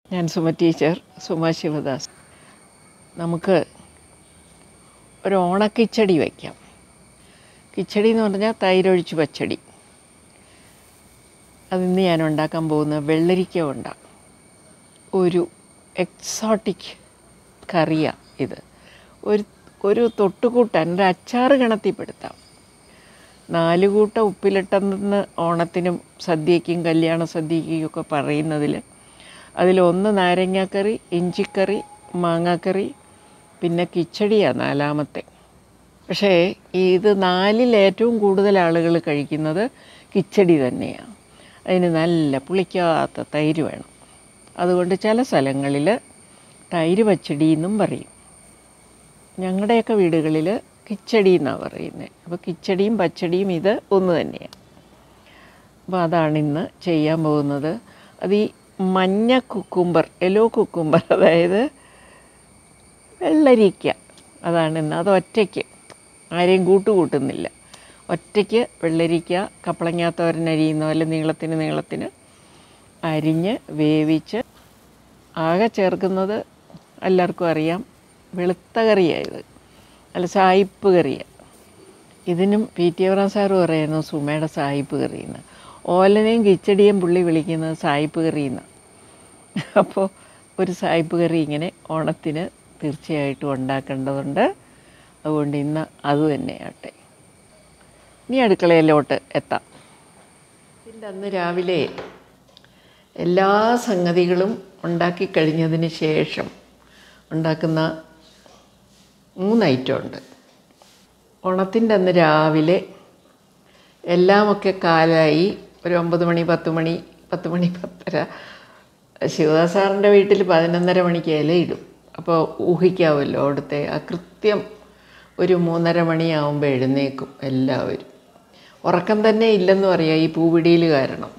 ഞാൻ സുമ ടീച്ചർ സുമ ശിവദാസ് നമുക്ക് ഒരു ഓണക്കിച്ചടി വയ്ക്കാം കിച്ചടി എന്ന് പറഞ്ഞാൽ തൈരൊഴിച്ച് പച്ചടി അതിന്ന് ഞാൻ ഉണ്ടാക്കാൻ പോകുന്ന വെള്ളരിക്ക കൊണ്ട ഒരു എക്സോട്ടിക് കറിയാണ് ഇത് ഒരു ഒരു തൊട്ടുകൂട്ടാൻ ഒരു അച്ചാറ് ഗണത്തിൽപ്പെടുത്താം നാല് കൂട്ട ഉപ്പിലിട്ടെന്ന് ഓണത്തിനും സദ്യയ്ക്കും കല്യാണ സദ്യയ്ക്കും ഒക്കെ പറയുന്നതിൽ അതിലൊന്ന് നാരങ്ങാക്കറി ഇഞ്ചിക്കറി മാങ്ങാക്കറി പിന്നെ കിച്ചടിയാണ് നാലാമത്തെ പക്ഷേ ഇത് നാലിൽ ഏറ്റവും കൂടുതൽ ആളുകൾ കഴിക്കുന്നത് കിച്ചടി തന്നെയാണ് അതിന് നല്ല പുളിക്കാത്ത തൈര് വേണം അതുകൊണ്ട് ചില സ്ഥലങ്ങളിൽ തൈര് പച്ചടി എന്നും പറയും ഞങ്ങളുടെയൊക്കെ വീടുകളിൽ കിച്ചടി എന്നാണ് പറയുന്നത് അപ്പോൾ കിച്ചടിയും പച്ചടിയും ഇത് ഒന്ന് തന്നെയാണ് അപ്പോൾ അതാണ് ഇന്ന് ചെയ്യാൻ പോകുന്നത് അത് ഈ മഞ്ഞ കുക്കുംബർ യെല്ലോ കുക്കുംബർ അതായത് വെള്ളരിക്ക അതാണ് ഇന്ന് അത് ഒറ്റയ്ക്ക് ആരെയും കൂട്ടുകൂട്ടുന്നില്ല ഒറ്റയ്ക്ക് വെള്ളരിക്ക കപ്പളങ്ങാത്തോരനരിയുന്ന പോലെ നീളത്തിന് നീളത്തിന് അരിഞ്ഞ് വേവിച്ച് ആകെ ചേർക്കുന്നത് എല്ലാവർക്കും അറിയാം വെളുത്ത കറിയായത് അല്ല സായിപ്പ് കറിയാണ് ഇതിനും പി ടി എവറാം സാറ് പറയുന്നു സുമയുടെ സായിപ്പ് കറിയെന്ന് ഓലനെയും കിച്ചടിയും പുള്ളി വിളിക്കുന്നത് സായിപ്പ് കറിയെന്ന് അപ്പോൾ ഒരു സായിപ്പ് കറി ഇങ്ങനെ ഓണത്തിന് തീർച്ചയായിട്ടും ഉണ്ടാക്കേണ്ടതുണ്ട് അതുകൊണ്ട് ഇന്ന് അത് തന്നെയാട്ടെ ഇനി അടുക്കളയിലോട്ട് എത്താം ഇതിൻ്റെ അന്ന് രാവിലെ എല്ലാ സംഗതികളും ഉണ്ടാക്കി കഴിഞ്ഞതിന് ശേഷം ഉണ്ടാക്കുന്ന മൂന്ന് ഐറ്റം ഉണ്ട് ഓണത്തിൻ്റെ അന്ന് രാവിലെ എല്ലാമൊക്കെ കാലായി ഒരു ഒമ്പത് മണി പത്ത് മണി പത്ത് മണി പത്തര ശിവദാസ് സാറിൻ്റെ വീട്ടിൽ പതിനൊന്നര മണിക്ക് ഇലയിടും അപ്പോൾ ഊഹിക്കാമല്ലോ അവിടുത്തെ ആ കൃത്യം ഒരു മൂന്നര മണിയാവുമ്പോൾ എഴുന്നേക്കും എല്ലാവരും ഉറക്കം തന്നെ ഇല്ലെന്ന് പറയാം ഈ പൂവിടിയിൽ കാരണം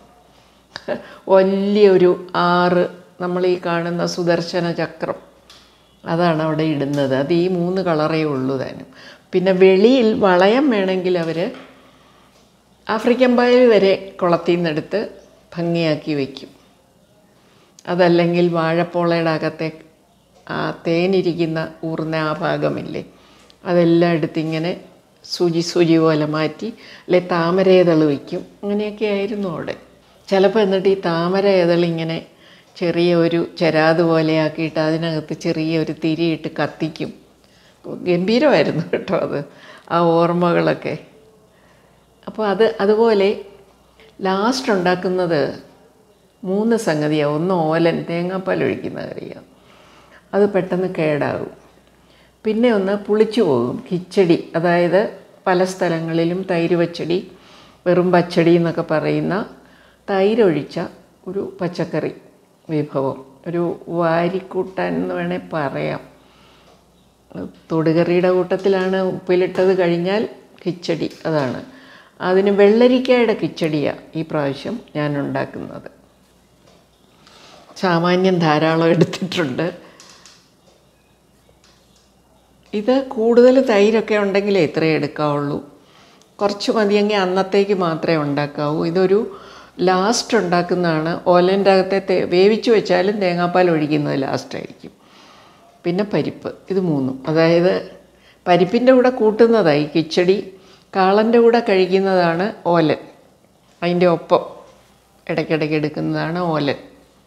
വലിയൊരു ആറ് നമ്മൾ ഈ കാണുന്ന സുദർശന ചക്രം അതാണ് അവിടെ ഇടുന്നത് അത് ഈ മൂന്ന് കളറേ ഉള്ളൂ താനും പിന്നെ വെളിയിൽ വളയം വേണമെങ്കിൽ അവർ ആഫ്രിക്കൻ പായൽ വരെ കുളത്തിൽ നിന്നെടുത്ത് ഭംഗിയാക്കി വയ്ക്കും അതല്ലെങ്കിൽ വാഴപ്പോളയുടെ അകത്തെ ആ തേനിരിക്കുന്ന ഊർന്ന ആ ഭാഗമില്ലേ അതെല്ലാം എടുത്തിങ്ങനെ സൂചി സൂചി പോലെ മാറ്റി അല്ലെ താമര ഏതൾ വയ്ക്കും അങ്ങനെയൊക്കെ ആയിരുന്നു അവിടെ ചിലപ്പോൾ എന്നിട്ട് ഈ താമര ഏതൾ ഇങ്ങനെ ചെറിയ ഒരു ചെരാത് പോലെ ആക്കിയിട്ട് അതിനകത്ത് ചെറിയ ഒരു തിരിയിട്ട് കത്തിക്കും ഗംഭീരമായിരുന്നു കേട്ടോ അത് ആ ഓർമ്മകളൊക്കെ അപ്പോൾ അത് അതുപോലെ ലാസ്റ്റ് ഉണ്ടാക്കുന്നത് മൂന്ന് സംഗതിയാണ് ഒന്ന് ഓലൻ തേങ്ങാപ്പാൽ ഒഴിക്കുന്ന കറിയാണ് അത് പെട്ടെന്ന് കേടാകും പിന്നെ ഒന്ന് പുളിച്ചു പോകും കിച്ചടി അതായത് പല സ്ഥലങ്ങളിലും തൈര് പച്ചടി വെറും പച്ചടി എന്നൊക്കെ പറയുന്ന തൈരൊഴിച്ച ഒരു പച്ചക്കറി വിഭവം ഒരു വാരിക്കൂട്ടാൻ എന്ന് വേണേൽ പറയാം തൊടുകറിയുടെ കൂട്ടത്തിലാണ് ഉപ്പിലിട്ടത് കഴിഞ്ഞാൽ കിച്ചടി അതാണ് അതിന് വെള്ളരിക്കയുടെ കിച്ചടിയാണ് ഈ പ്രാവശ്യം ഞാൻ ഉണ്ടാക്കുന്നത് സാമാന്യം ധാരാളം എടുത്തിട്ടുണ്ട് ഇത് കൂടുതൽ തൈരൊക്കെ ഉണ്ടെങ്കിലേ ഇത്രയേ എടുക്കാവുള്ളൂ കുറച്ച് മതിയെങ്കിൽ അന്നത്തേക്ക് മാത്രമേ ഉണ്ടാക്കാവൂ ഇതൊരു ലാസ്റ്റ് ഉണ്ടാക്കുന്നതാണ് ഓലൻ്റെ അകത്തെ തേ വേവിച്ച് വെച്ചാലും തേങ്ങാപ്പാൽ ഒഴിക്കുന്നത് ലാസ്റ്റായിരിക്കും പിന്നെ പരിപ്പ് ഇത് മൂന്നും അതായത് പരിപ്പിൻ്റെ കൂടെ കൂട്ടുന്നതായി കിച്ചടി കാളൻ്റെ കൂടെ കഴിക്കുന്നതാണ് ഓലൻ അതിൻ്റെ ഒപ്പം ഇടയ്ക്കിടയ്ക്ക് എടുക്കുന്നതാണ് ഓലൻ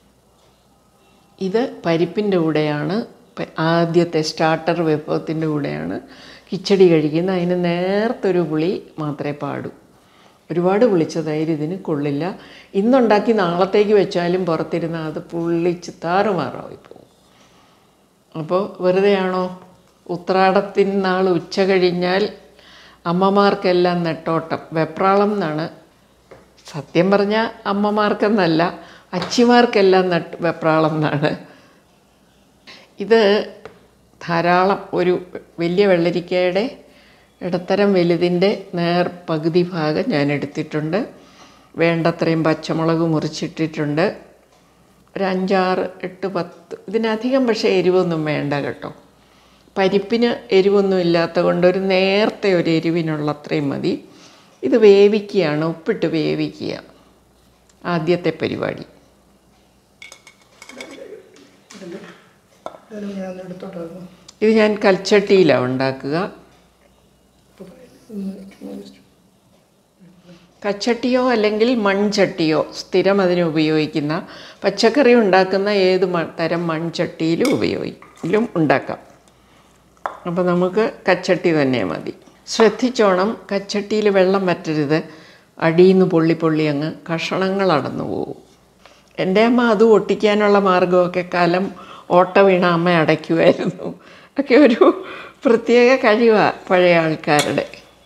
ഇത് പരിപ്പിൻ്റെ കൂടെയാണ് ആദ്യത്തെ സ്റ്റാർട്ടർ വിഭവത്തിൻ്റെ കൂടെയാണ് കിച്ചടി കഴിക്കുന്നത് അതിന് നേർത്തൊരു പുളി മാത്രമേ പാടൂ ഒരുപാട് പുളിച്ച തൈര് ഇതിന് കൊള്ളില്ല ഇന്നുണ്ടാക്കി നാളത്തേക്ക് വെച്ചാലും പുറത്തിരുന്ന് അത് പുള്ളിച്ച് താറുമാറായി പോകും അപ്പോൾ വെറുതെയാണോ ഉത്രാടത്തിന് നാൾ ഉച്ച കഴിഞ്ഞാൽ അമ്മമാർക്കെല്ലാം നെട്ടോട്ടം വെപ്രാളം എന്നാണ് സത്യം പറഞ്ഞാൽ അമ്മമാർക്കെന്നല്ല അച്ചിമാർക്കെല്ലാം നെട്ട് വെപ്രാളം എന്നാണ് ഇത് ധാരാളം ഒരു വലിയ വെള്ളരിക്കയുടെ ഇടത്തരം വലുതിൻ്റെ നേർ പകുതി ഭാഗം ഞാൻ എടുത്തിട്ടുണ്ട് വേണ്ടത്രയും പച്ചമുളക് മുറിച്ചിട്ടിട്ടുണ്ട് ഒരു അഞ്ചാറ് എട്ട് പത്ത് ഇതിനധികം പക്ഷേ എരിവൊന്നും വേണ്ട കേട്ടോ പരിപ്പിന് എരിവൊന്നും ഇല്ലാത്ത കൊണ്ട് ഒരു നേരത്തെ ഒരു എരിവിനുള്ള അത്രയും മതി ഇത് വേവിക്കുകയാണ് ഉപ്പിട്ട് വേവിക്കുക ആദ്യത്തെ പരിപാടി ഇതിൽ അതിന് ഞാൻ എടുത്തോട്ടായിരുന്നു ഇത് ഞാൻ കൽച്ചട്ടിയിലാണ് ഉണ്ടാക്കുക ഇപ്പോൾ ഒന്ന് ചുമ്മാ just കച്ചട്ടിയോ അല്ലെങ്കിൽ മൺചട്ടിയോ സ്ഥിരം അതിന് ഉപയോഗിക്കുന്ന പച്ചക്കറി ഉണ്ടാക്കുന്ന ഏത് മ- തരം മൺചട്ടിയിലും ഉപയോഗിക്കും ഉണ്ടാക്കാം അപ്പോൾ നമുക്ക് കച്ചട്ടി തന്നെ മതി ശ്രദ്ധിച്ചോണം കച്ചട്ടിയിൽ വെള്ളം വറ്റരുത് അടിയിൽ നിന്ന് പൊള്ളി പൊള്ളി അങ്ങ് കഷണങ്ങൾ അടന്നു പോകും എൻ്റെ അമ്മ അത് ഒട്ടിക്കാനുള്ള മാർഗമൊക്കെ കാലം ഓട്ട വീണ അമ്മ അടയ്ക്കുമായിരുന്നു ഒക്കെ ഒരു പ്രത്യേക കഴിവാണ് പഴയ ആൾക്കാരുടെ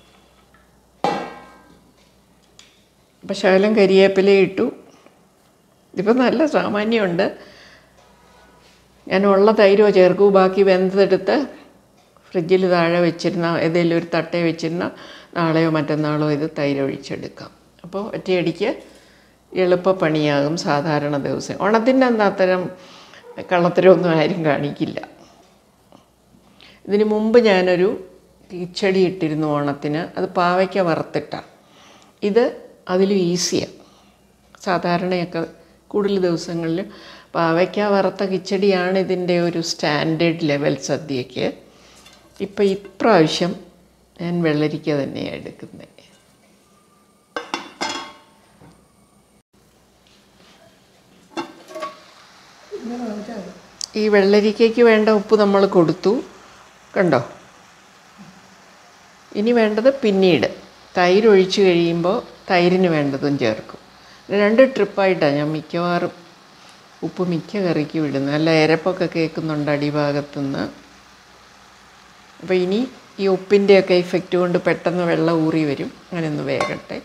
അപ്പം ശകലം കരിയേപ്പില ഇട്ടു ഇതിപ്പോൾ നല്ല സാമാന്യമുണ്ട് ഞാൻ ഉള്ള തൈരോ ചേർക്കൂ ബാക്കി വെന്തെടുത്ത് ഫ്രിഡ്ജിൽ താഴെ വെച്ചിരുന്ന ഏതെങ്കിലും ഒരു തട്ടേ വെച്ചിരുന്ന നാളെയോ മറ്റന്നാളോ ഇത് തൈര് ഒഴിച്ചെടുക്കാം അപ്പോൾ ഒറ്റയടിക്ക് എളുപ്പപ്പണിയാകും സാധാരണ ദിവസം ഓണത്തിൻ്റെ അന്ന് അത്തരം കള്ളത്തരമൊന്നും ആരും കാണിക്കില്ല ഇതിന് മുമ്പ് ഞാനൊരു കിച്ചടി ഇട്ടിരുന്നു ഓണത്തിന് അത് പാവയ്ക്ക വറുത്തിട്ടാണ് ഇത് അതിലും ഈസിയാണ് സാധാരണയൊക്കെ കൂടുതൽ ദിവസങ്ങളിൽ പാവയ്ക്ക വറുത്ത കിച്ചടിയാണ് ഇതിൻ്റെ ഒരു സ്റ്റാൻഡേർഡ് ലെവൽ സദ്യയ്ക്ക് ഇപ്പം ഇപ്രാവശ്യം ഞാൻ വെള്ളരിക്ക തന്നെയാണ് എടുക്കുന്നത് ഇങ്ങനെ കാണിച്ചാൽ മതി ഈ വെള്ളരിക്കയ്ക്ക് വേണ്ട ഉപ്പ് നമ്മൾ കൊടുത്തു കണ്ടോ ഇനി വേണ്ടത് പിന്നീട് തൈര് ഒഴിച്ച് കഴിയുമ്പോൾ തൈരിന് വേണ്ടതും ചേർക്കും രണ്ട് ട്രിപ്പായിട്ടാണ് ഞാൻ മിക്കവാറും ഉപ്പ് മിക്ക കറിക്ക് വിടുന്നത് നല്ല എരപ്പൊക്കെ കേൾക്കുന്നുണ്ട് അടിഭാഗത്തുനിന്ന് അപ്പോൾ ഇനി ഈ ഉപ്പിൻ്റെയൊക്കെ ഇഫക്റ്റ് കൊണ്ട് പെട്ടെന്ന് വെള്ളം ഊറി വരും അങ്ങനെ ഒന്ന് വേകട്ടെ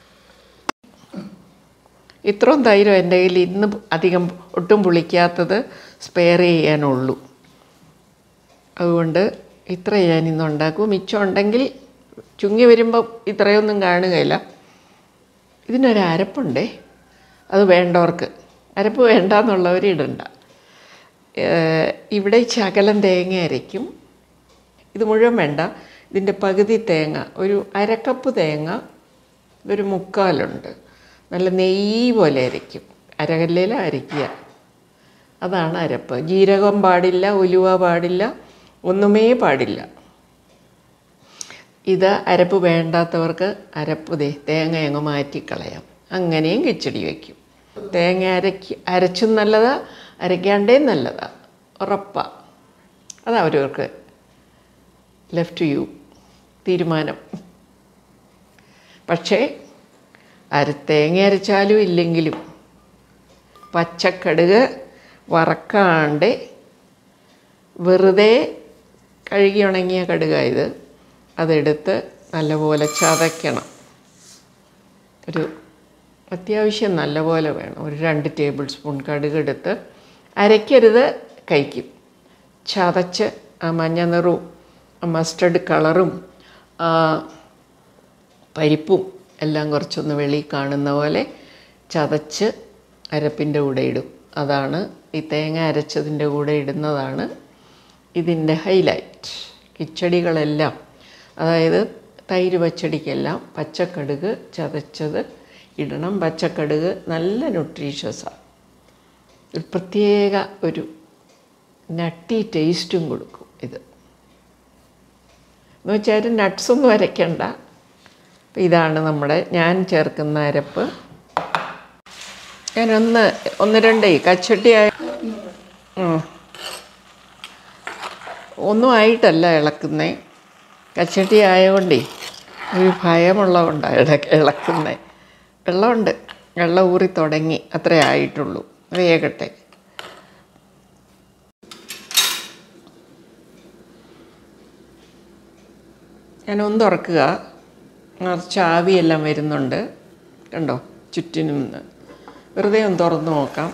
ഇത്രയും തൈരം എൻ്റെ കയ്യിൽ ഇന്ന് അധികം ഒട്ടും പുളിക്കാത്തത് സ്പെയർ ചെയ്യാനുള്ളൂ അതുകൊണ്ട് ഇത്ര ഞാൻ ഇന്ന് ഉണ്ടാക്കും മിച്ചം ഉണ്ടെങ്കിൽ ചുങ്ങി വരുമ്പോൾ ഇത്രയൊന്നും കാണുകയില്ല ഇതിനൊരു അരപ്പുണ്ടേ അത് വേണ്ടവർക്ക് അരപ്പ് വേണ്ടാന്നുള്ളവർ ഇടണ്ട ഏഹ് ഇവിടെ ശകലം തേങ്ങ അരയ്ക്കും ഇത് മുഴുവൻ വേണ്ട ഇതിൻ്റെ പകുതി തേങ്ങ ഒരു അരക്കപ്പ് തേങ്ങ ഇതൊരു മുക്കാലുണ്ട് നല്ല നെയ്യ് പോലെ അരയ്ക്കും അരകല്ലേൽ അരയ്ക്കുക അതാണ് അരപ്പ് ജീരകം പാടില്ല ഉലുവ പാടില്ല ഒന്നുമേ പാടില്ല ഇത് അരപ്പ് വേണ്ടാത്തവർക്ക് അരപ്പ് ദേ തേങ്ങ അങ്ങ് മാറ്റിക്കളയാം അങ്ങനെയും കിച്ചടി വയ്ക്കും തേങ്ങ അരയ്ക്ക് അരച്ചും നല്ലതാ അരയ്ക്കാണ്ടേ നല്ലതാ ഉറപ്പാ അത് അവരവർക്ക് ലെഫ്റ്റ് യു തീരുമാനം പക്ഷേ അര തേങ്ങ അരച്ചാലും ഇല്ലെങ്കിലും പച്ചക്കടുക് വറക്കാണ്ട് വെറുതെ കഴുകി ഉണങ്ങിയ കടുകായത് അതെടുത്ത് നല്ലപോലെ ചതയ്ക്കണം ഒരു അത്യാവശ്യം നല്ലപോലെ വേണം ഒരു രണ്ട് ടേബിൾ സ്പൂൺ കടുക് എടുത്ത് അരയ്ക്കരുത് കഴിക്കും ചതച്ച് ആ മഞ്ഞ നിറവും ആ മസ്റ്റർഡ് കളറും ആ പരിപ്പും എല്ലാം കുറച്ചൊന്ന് വെളി കാണുന്ന പോലെ ചതച്ച് അരപ്പിൻ്റെ കൂടെ ഇടും അതാണ് ഈ തേങ്ങ അരച്ചതിൻ്റെ കൂടെ ഇടുന്നതാണ് ഇതിൻ്റെ ഹൈലൈറ്റ് കിച്ചടികളെല്ലാം അതായത് തൈര് പച്ചടിക്കെല്ലാം പച്ചക്കടുക് ചതച്ചത് ഇടണം പച്ചക്കടുക് നല്ല ന്യൂട്രീഷ്യസാണ് ഒരു പ്രത്യേക ഒരു നട്ടി ടേസ്റ്റും കൊടുക്കും ഇത് എന്ന് വെച്ചാൽ നട്ട്സൊന്നും അരയ്ക്കണ്ട അപ്പം ഇതാണ് നമ്മുടെ ഞാൻ ചേർക്കുന്ന അരപ്പ് ഞാനൊന്ന് ഒന്ന് രണ്ടേ കച്ചട്ടി ആയ ഉം. ഒന്നും ആയിട്ടല്ല ഇളക്കുന്നേ കച്ചട്ടി ആയതുകൊണ്ടേ ഒരു ഭയമുള്ളതുകൊണ്ടാണ് ഇടയ്ക്ക് ഇളക്കുന്നേ വെള്ളമുണ്ട് വെള്ളം ഊറി തുടങ്ങി അത്രേ ആയിട്ടുള്ളൂ വേകട്ടെ ഞാനൊന്ന് തുറക്കുക നിറച്ച് ആവിയെല്ലാം വരുന്നുണ്ട് കണ്ടോ ചുറ്റിനും നിന്ന്. വെറുതെ ഒന്ന് തുറന്ന് നോക്കാം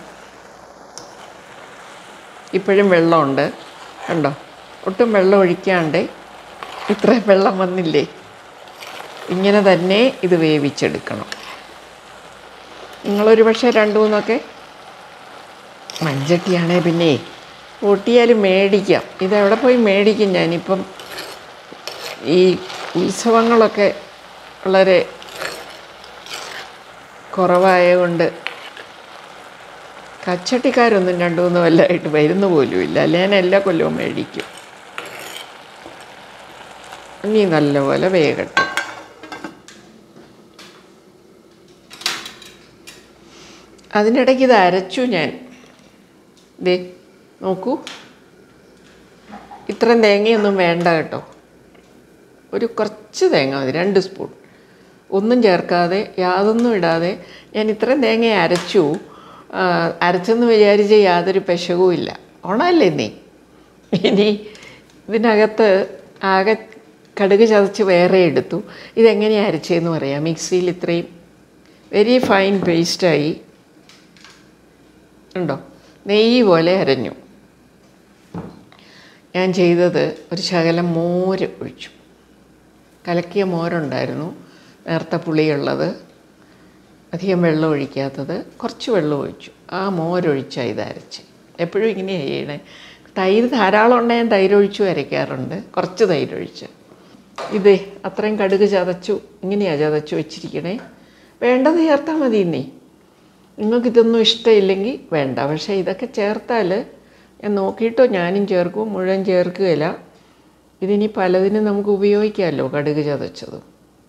ഇപ്പോഴും വെള്ളമുണ്ട് കണ്ടോ ഒട്ടും വെള്ളം ഒഴിക്കാണ്ട് ഇത്രയും വെള്ളം വന്നില്ലേ ഇങ്ങനെ തന്നെ ഇത് വേവിച്ചെടുക്കണം നിങ്ങളൊരു പക്ഷേ രണ്ട് മൂന്നൊക്കെ മൺചട്ടിയാണേ പിന്നെ പൊട്ടിയാലും മേടിക്കാം ഇതെവിടെ പോയി മേടിക്കും ഞാനിപ്പം ഈ ഉത്സവങ്ങളൊക്കെ വളരെ കുറവായതുകൊണ്ട് കച്ചട്ടിക്കാരൊന്നും രണ്ടു മൂന്ന് കൊല്ലമായിട്ട് വരുന്ന പോലുമില്ല അല്ലെ ഞാൻ എല്ലാ കൊല്ലവും മേടിക്കും ഇനി നല്ലപോലെ വേകട്ടെ അതിനിടയ്ക്ക് ഇത് അരച്ചു ഞാൻ ദേ നോക്കൂ ഇത്രയും തേങ്ങയൊന്നും വേണ്ട കേട്ടോ ഒരു കുറച്ച് തേങ്ങ മതി രണ്ട് സ്പൂൺ ഒന്നും ചേർക്കാതെ യാതൊന്നും ഇടാതെ ഞാൻ ഇത്രയും തേങ്ങ അരച്ചു ആ, അരച്ചെന്ന് വിചാരിച്ച് യാതൊരു പെശകും ഇല്ല ഓണമല്ലേ നീ ഇനി ഇതിനകത്ത് ആകെ കടുക് ചതച്ച് വേറെ എടുത്തു ഇതെങ്ങനെയാണ് അരച്ചതെന്ന് പറയാം മിക്സിയിൽ ഇത്രയും വെരി ഫൈൻ പേസ്റ്റായി ഉണ്ടോ നെയ്യ് പോലെ അരഞ്ഞു ഞാൻ ചെയ്തത് ഒരു ശകലം മോര് ഒഴിച്ചു കലക്കിയ മോരുണ്ടായിരുന്നു നേർത്ത പുളിയുള്ളത് അധികം വെള്ളം ഒഴിക്കാത്തത് കുറച്ച് വെള്ളം ഒഴിച്ചു ആ മോരൊഴിച്ചാൽ ഇത് അരച്ച് എപ്പോഴും ഇങ്ങനെയാണ് ചെയ്യണേ തൈര് ധാരാളം ഉണ്ടെങ്കിൽ ഞാൻ തൈര് ഒഴിച്ചു അരയ്ക്കാറുണ്ട് കുറച്ച് തൈര് ഒഴിച്ച് ഇതേ അത്രയും കടുക് ചതച്ചു ഇങ്ങനെയാണ് ചതച്ചു വെച്ചിരിക്കണേ വേണ്ടത് ചേർത്താൽ മതി ഇന്നേ നിങ്ങൾക്കിതൊന്നും ഇഷ്ടമില്ലെങ്കിൽ വേണ്ട പക്ഷേ ഇതൊക്കെ ചേർത്താൽ ഞാൻ നോക്കിയിട്ടോ ഞാനും ചേർക്കും മുഴുവൻ ചേർക്കുകയില്ല ഇതിനി പലതിനും നമുക്ക് ഉപയോഗിക്കാമല്ലോ കടുക് ചതച്ചതും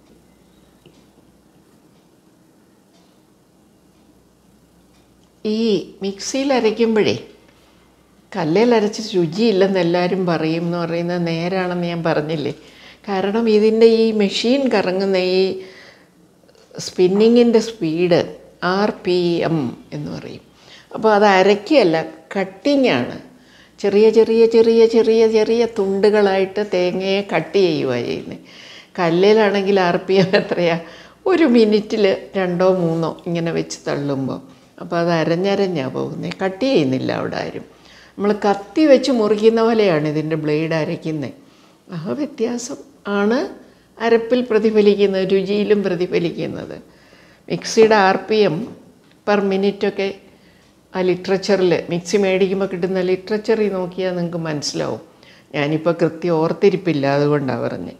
ഈ മിക്സിയിൽ അരയ്ക്കുമ്പോഴേ കല്ലിൽ അരച്ച് രുചിയില്ലെന്ന് എല്ലാവരും പറയും എന്ന് പറയുന്നത് നേരാണെന്ന് ഞാൻ പറഞ്ഞില്ലേ കാരണം ഇതിൻ്റെ ഈ മെഷീൻ കറങ്ങുന്ന ഈ സ്പിന്നിങ്ങിൻ്റെ സ്പീഡ് ആർ പി എം എന്ന് പറയും അപ്പോൾ അത് അരയ്ക്കുകയല്ല കട്ടിങ്ങാണ് ചെറിയ ചെറിയ ചെറിയ ചെറിയ ചെറിയ തുണ്ടുകളായിട്ട് തേങ്ങയെ കട്ട് ചെയ്യുക ചെയ്യുന്നത് കല്ലിലാണെങ്കിൽ ആർ പി എം എത്രയാ ഒരു മിനിറ്റിൽ രണ്ടോ മൂന്നോ ഇങ്ങനെ വെച്ച് തള്ളുമ്പോൾ അപ്പോൾ അത് അരഞ്ഞരഞ്ഞാണ് പോകുന്നത് കട്ട് ചെയ്യുന്നില്ല അവിടെ ആരും നമ്മൾ കത്തി വെച്ച് മുറിക്കുന്ന പോലെയാണ് ഇതിൻ്റെ ബ്ലേഡ് അരയ്ക്കുന്നത് ആ വ്യത്യാസം ആണ് അരപ്പിൽ പ്രതിഫലിക്കുന്നത് രുചിയിലും പ്രതിഫലിക്കുന്നത് മിക്സിയുടെ ആർ പി എം പെർ മിനിറ്റൊക്കെ ആ ലിറ്ററേച്ചറിൽ മിക്സി മേടിക്കുമ്പോൾ കിട്ടുന്ന ലിറ്ററേച്ചറിൽ നോക്കിയാൽ നിങ്ങൾക്ക് മനസ്സിലാവും ഞാനിപ്പോൾ കൃത്യം ഓർത്തിരിപ്പില്ല അതുകൊണ്ടാണ് പറഞ്ഞത്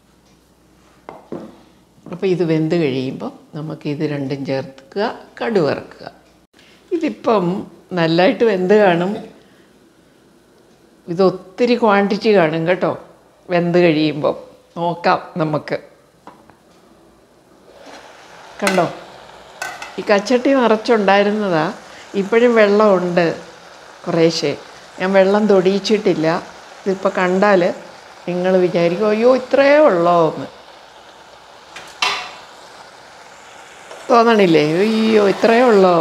അപ്പോൾ ഇത് വെന്ത് കഴിയുമ്പോൾ നമുക്ക് ഇത് രണ്ടും ചേർക്കുക കടുവറക്കുക ഇതിപ്പം നല്ലതായിട്ട് വെന്ത് കാണും ഇത് ഒത്തിരി ക്വാണ്ടിറ്റി കാണും കേട്ടോ വെന്ത് കഴിയുമ്പോൾ നോക്കാം നമുക്ക് കണ്ടോ ഈ കച്ചട്ടി നിറച്ചുണ്ടായിരുന്നതാ ഇപ്പോഴും വെള്ളമുണ്ട് കുറേശ്ശെ ഞാൻ വെള്ളം തൊടിയിച്ചിട്ടില്ല ഇതിപ്പോൾ കണ്ടാൽ നിങ്ങൾ വിചാരിക്കും അയ്യോ ഇത്രയേ ഉള്ളോ എന്ന് തോന്നണില്ലേ അയ്യോ ഇത്രയേ ഉള്ളോ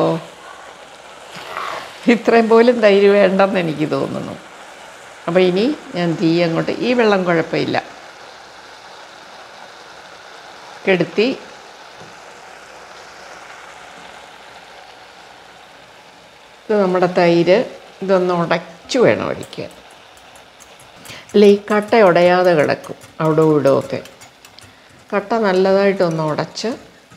ഇത്രയും പോലും തൈര് വേണ്ടെന്ന് എനിക്ക് തോന്നുന്നു അപ്പോൾ ഇനി ഞാൻ തീ അങ്ങോട്ട് ഈ വെള്ളം കുഴപ്പമില്ല കെടുത്തി ഇത് നമ്മുടെ തൈര് ഇതൊന്ന് ഉടച്ചു വേണം ഒഴിക്കാൻ അല്ല ഈ കട്ട ഉടയാതെ കിടക്കും അവിടെ ഇവിടെ ഒക്കെ കട്ട നല്ലതായിട്ടൊന്ന് ഉടച്ച്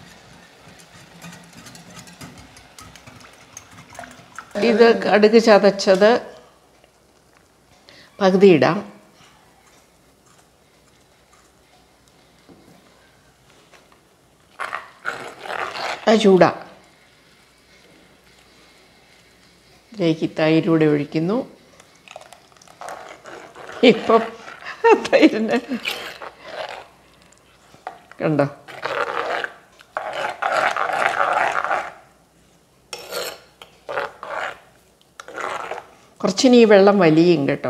ഇത് കടുക് ചതച്ചത് പകുതി ഇടാം ആ ചൂടാ ഇതിലേക്ക് തൈരൂടെ ഒഴിക്കുന്നു ഇപ്പം തൈരിന് കണ്ടോ കുറച്ചിനി ഈ വെള്ളം വലിയും കേട്ടോ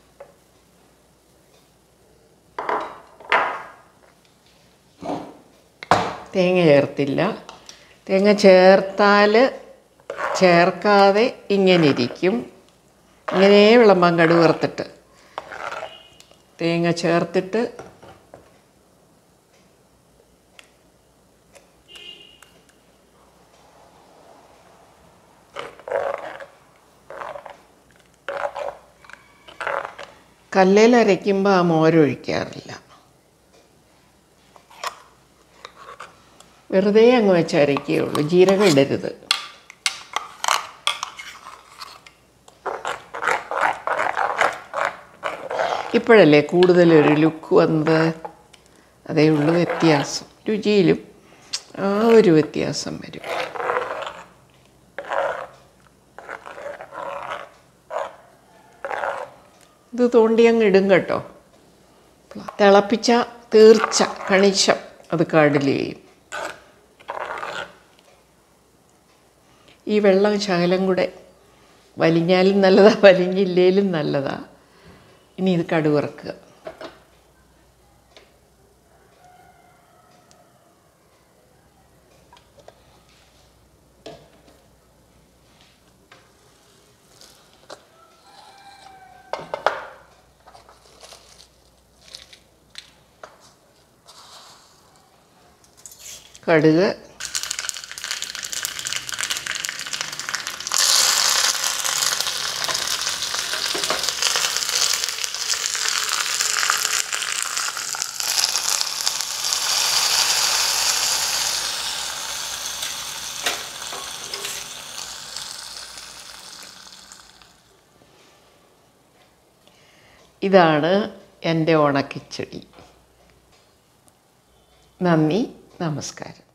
തേങ്ങ ചേർത്തില്ല തേങ്ങ ചേർത്താൽ ചേർക്കാതെ ഇങ്ങനെ ഇരിക്കും ഇങ്ങനെ വിളമ്പാൻ കടുക് വറുത്തിട്ട് തേങ്ങ ചേർത്തിട്ട് കല്ലേൽ അരയ്ക്കുമ്പോൾ ആ മോരൊഴിക്കാറില്ല വെറുതെ അങ്ങ് വെച്ച് അരയ്ക്കുകയുള്ളൂ ജീരകം ഇടരുത് ഇപ്പോഴല്ലേ കൂടുതലൊരു ലുക്ക് വന്നത് അതേ ഉള്ളൂ വ്യത്യാസം രുചിയിലും ആ ഒരു വ്യത്യാസം വരും ഇത് തോണ്ടി അങ്ങ് ഇടും കേട്ടോ തിളപ്പിച്ച തീർച്ച കണിശം അത് കടൽ ചെയ്യും ഈ വെള്ളം ശകലം കൂടെ വലിഞ്ഞാലും നല്ലതാ വലിഞ്ഞില്ലേലും നല്ലതാ ഇനി ഇത് കടുവറക്കുക കടുക് ഇതാണ് എൻ്റെ ഓണക്കിച്ചടി നന്ദി നമസ്കാരം